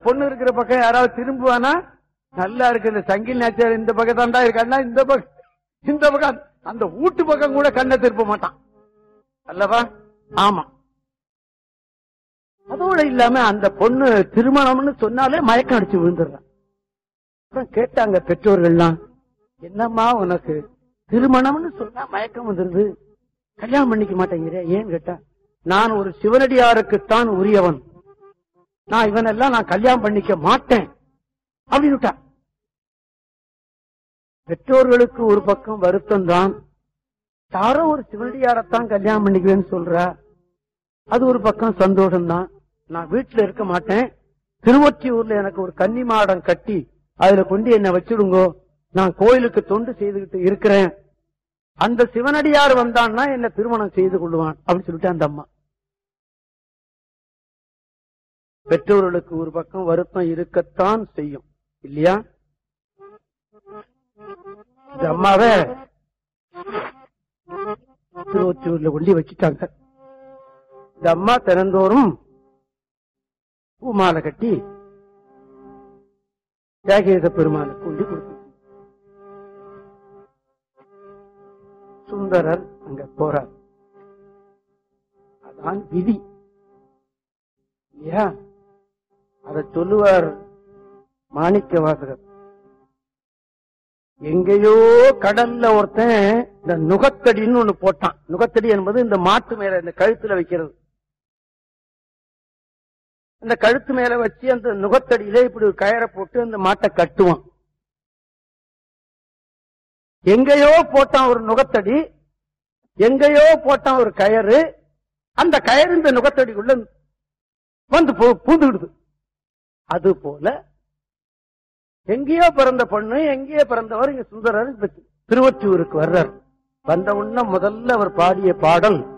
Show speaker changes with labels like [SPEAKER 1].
[SPEAKER 1] பொண்ணு இருக்கிற பக்கம் யாராவது திரும்புவானா நல்லா இருக்கு இந்த சங்கில் நாச்சியார் இந்த பக்கம் தாண்டா இருக்கான்னா இந்த பக்கம் இந்த பக்கம் அந்த வீட்டு பக்கம் கூட கண்ணை திருப்ப மாட்டான் அல்லவா ஆமா அதோட இல்லாம அந்த பொண்ணு திருமணம்னு சொன்னாலே மயக்கம் அடிச்சு விழுந்துடுறான் அப்புறம் கேட்டாங்க பெற்றோர்கள்லாம் என்னம்மா உனக்கு திருமணம்னு சொன்னா மயக்கம் வந்துருது கல்யாணம் பண்ணிக்க மாட்டேங்கிற ஏன் கேட்டா நான் ஒரு சிவனடியாருக்குத்தான் உரியவன் நான் இவனெல்லாம் நான் கல்யாணம் பண்ணிக்க மாட்டேன் அப்படின்னு பெற்றோர்களுக்கு ஒரு பக்கம் வருத்தம் தான் யாரோ ஒரு சிவனடியாரத்தான் கல்யாணம் பண்ணிக்குவேன்னு சொல்றா அது ஒரு பக்கம் சந்தோஷம் தான் நான் வீட்டுல இருக்க மாட்டேன் திருவொற்றியூர்ல எனக்கு ஒரு கன்னி மாடம் கட்டி அதுல கொண்டு என்ன வச்சிடுங்கோ நான் கோயிலுக்கு தொண்டு செய்துகிட்டு இருக்கிறேன் அந்த சிவனடியார் வந்தான்னா என்ன திருமணம் செய்து கொள்ளுவான் அப்படின்னு சொல்லிட்டு அந்த அம்மா பெற்றோர்களுக்கு ஒரு பக்கம் வருத்தம் இருக்கத்தான் செய்யும் இல்லையா இந்த அம்மாவை திருவொற்றியூர்ல கொண்டு வச்சுட்டாங்க இந்த அம்மா தினந்தோறும் பூமாலை கட்டி தியாகேச பெருமானுக்கு கொண்டு கொடுத்து சுந்தரர் அங்க போறார் அதான் விதி இல்லையா அத சொல்லுவார் மாணிக்க வாசகர் எங்கேயோ கடல்ல ஒருத்தன் இந்த நுகத்தடின்னு ஒண்ணு போட்டான் நுகத்தடி என்பது இந்த மாட்டு மேல இந்த கழுத்துல வைக்கிறது அந்த கழுத்து மேல வச்சு அந்த நுகத்தடியில இப்படி ஒரு கயரை போட்டு அந்த மாட்டை கட்டுவான் எங்கேயோ போட்டான் ஒரு நுகத்தடி எங்கேயோ போட்டான் ஒரு கயறு அந்த கயறு இந்த நுகத்தடிக்குள்ள வந்து பூ- பூந்துக்கிடுது அது போல எங்கேயோ பிறந்த பொண்ணு எங்கேயோ பிறந்தவர் இங்க சுந்தரர் இப்ப திருவொற்றியூருக்கு வர்றார் வந்த உடனே முதல்ல அவர் பாடிய பாடல்